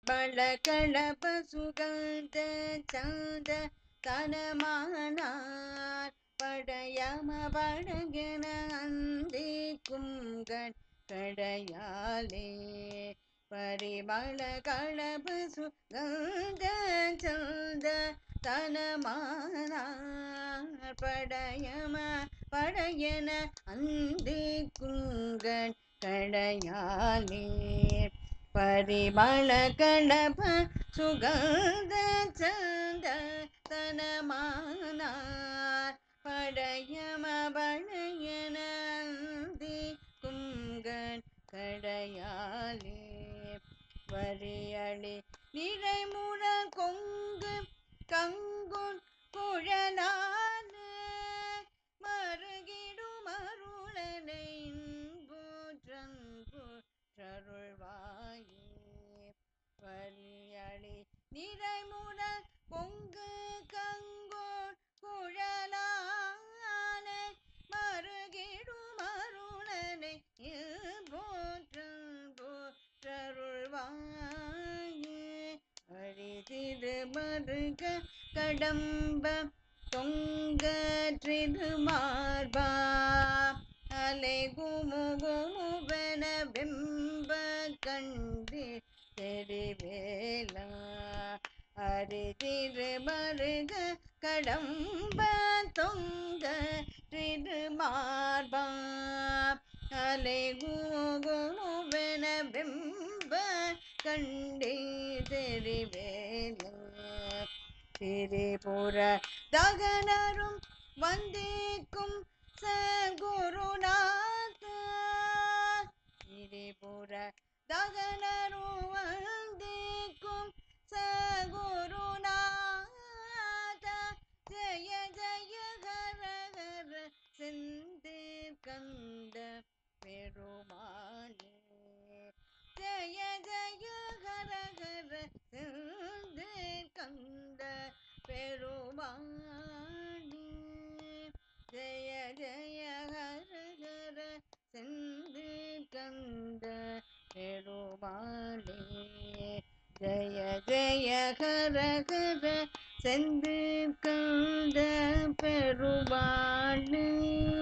பலகளப சுகந்த சாந்த தனமானார் படையம படகென அந்திக்கும் கடையாலே பரிமள களப சுகந்த சந்த தனமானார் படையம படையன அந்திக்கும் கடையாலே பரிமள களப சுகந்த சந்த தனமானார் படையம படையன குங்கன் கடையாலே வரியளி நிறைமுற கொங்கு கங்குன் குழலான மருகிடும் அருளனை போற்றருள்வாயே வரியளி நிறைமுற கொங்கு கங்குன் குழலான மருகிடும் அருளனை போற்றன் போற்றருள்வாயே அழிதிரு மருக கடம்ப தொங்க திருமார்பா அலை குமு குமுவன பிம்ப கண்டு தெரிவேலா அரிதிரு மருக கடம்ப தொங்க திருமார்பா அலை குமுவன பிம்ப கண்டே தெரிவேலா திரிபுர தகனரும் வந்தேக்கும் சகுருநாத திரிபுர தகனரும் வந்தேக்கும் சகுருநாத ஜய ஜய ஹர ஹர செந்தில் கந்த பெருமானே ஜய ஜய ஹர ஹர செந்தில் கந்த பெருமானே ஜய ஜய ஹர ஹர செந்தில் கந்த பெருமானே ஜய ஜய ஹர ஹர செந்தில் கந்த பெருமானே